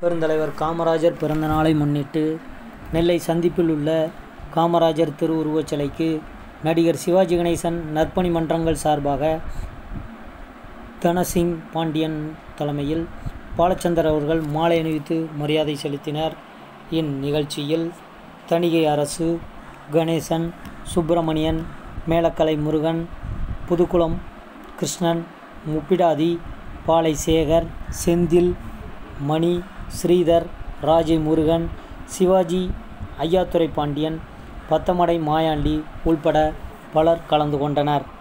பெருந்தலைவர் காமராஜர் பிறந்த நாளை முன்னிட்டு நெல்லை சந்திப்பில் உள்ள காமராஜர் திருவுருவச் சிலைக்கு நடிகர் சிவாஜி கணேசன் நற்பணி மன்றங்கள் சார்பாக தனசிங் பாண்டியன் தலைமையில் பாலச்சந்தர் அவர்கள் மாலை அணிவித்து மரியாதை செலுத்தினர் இந்நிகழ்ச்சியில் தணிகை அரசு கணேசன் சுப்பிரமணியன் மேலக்கலை முருகன் புதுக்குளம் கிருஷ்ணன் முப்பிடாதி பாலை சேகர் செந்தில் மணி ஸ்ரீதர் ராஜை முருகன் சிவாஜி ஐயாத்துரை பாண்டியன் பத்தமடை மாயாண்டி உள்பட பலர் கலந்து கொண்டனர்